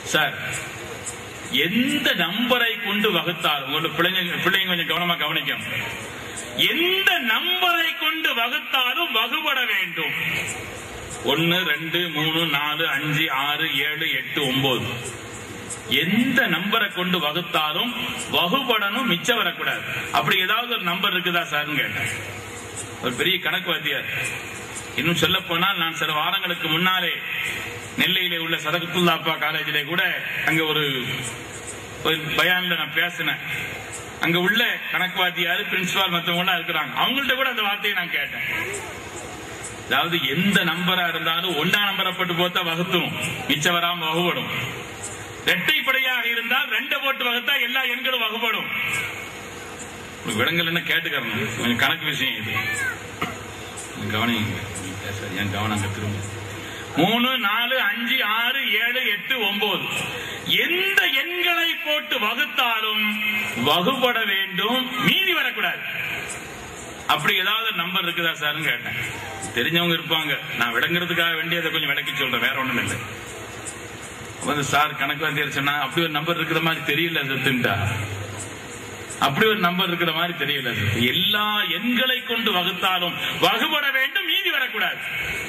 Sir எந்த நம்பரை கொண்டு வகுத்தாலும் உங்களோட பிள்ளைங்க பிள்ளைங்க கொஞ்சம் கவனமா கவனிக்கும் எந்த நம்பரை கொண்டு வகுத்தாலும் வகுபட வேண்டும் ஒன்னு ரெண்டு மூணு நாலு அஞ்சு ஆறு ஏழு எட்டு ஒன்பது எந்த நம்பரை கொண்டு வகுத்தாலும் வகுபடணும் மிச்சம் வரக்கூடாது அப்படி ஏதாவது ஒரு நம்பர் இருக்குதா சார்னு கேட்டேன் ஒரு பெரிய கணக்கு வாத்தியார் இன்னும் சொல்ல போனால் நான் சில வாரங்களுக்கு முன்னாலே நெல்லையிலே உள்ள சதகத்துல்லாப்பா காலேஜிலே கூட அங்க ஒரு ஒரு பயான்ல நான் பேசினேன் அங்க உள்ள கணக்கு வாத்தியாரு பிரின்சிபால் மத்தவங்க எல்லாம் இருக்கிறாங்க அவங்கள்ட்ட கூட அந்த வார்த்தையை நான் கேட்டேன் அதாவது எந்த நம்பரா இருந்தாலும் ஒன்னா நம்பரை போட்டு போத்தா வகுத்துரும் மிச்சம் வராம வகுபடும் இரட்டைப்படையாக இருந்தால் ரெண்டை போட்டு வகுத்தா எல்லா எண்களும் வகுபடும் விடங்கள் என்ன கேட்டுக்கிறணும் கொஞ்சம் கணக்கு விஷயம் இது கொஞ்சம் கவனிங்க நீ பேசாத, என் கவனம் அங்க திரும்ப மூணு நாலு அஞ்சு ஆறு ஏழு எட்டு ஒன்பது எந்த எண்களை போட்டு வகுத்தாலும் வகுபட வேண்டும் மீதி வரக்கூடாது அப்படி ஏதாவது நம்பர் இருக்குதா சார்னு கேட்டேன் தெரிஞ்சவங்க இருப்பாங்க நான் விளங்குறதுக்காக வேண்டி அதை கொஞ்சம் விளக்கி சொல்றேன் வேற ஒண்ணும் இல்லை வந்து சார் கணக்கு வாத்தியார் சொன்னா அப்படி ஒரு நம்பர் இருக்கிற மாதிரி தெரியல சத்துன்ட்டா அப்படி ஒரு நம்பர் இருக்கிற மாதிரி தெரியல சத்து. எல்லா எண்களை கொண்டு வகுத்தாலும் வகுபட வேண்டும் மீதி வரக்கூடாது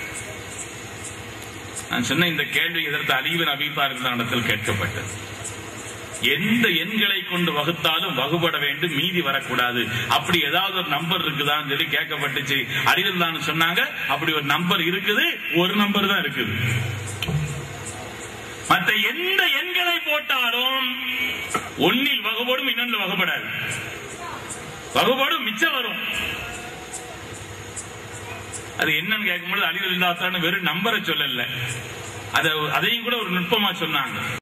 நான் சொன்ன இந்த கேள்வி எதிர்த்து அலிபின் அபிபாரின் இடத்தில் கேட்கப்பட்டது எந்த எண்களை கொண்டு வகுத்தாலும் வகுபட வேண்டும் மீதி வரக்கூடாது அப்படி ஏதாவது ஒரு நம்பர் இருக்குதான்னு சொல்லி கேட்கப்பட்டுச்சு அறிவியல் சொன்னாங்க அப்படி ஒரு நம்பர் இருக்குது ஒரு நம்பர் தான் இருக்குது மற்ற எந்த எண்களை போட்டாலும் ஒன்னில் வகுபடும் இன்னொன்று வகுபடாது வகுபடும் மிச்சம் வரும் அது என்னன்னு கேட்கும்போது அழிவில் இல்லாதான்னு வெறும் நம்பரை சொல்லல அத அதையும் கூட ஒரு நுட்பமா சொன்னாங்க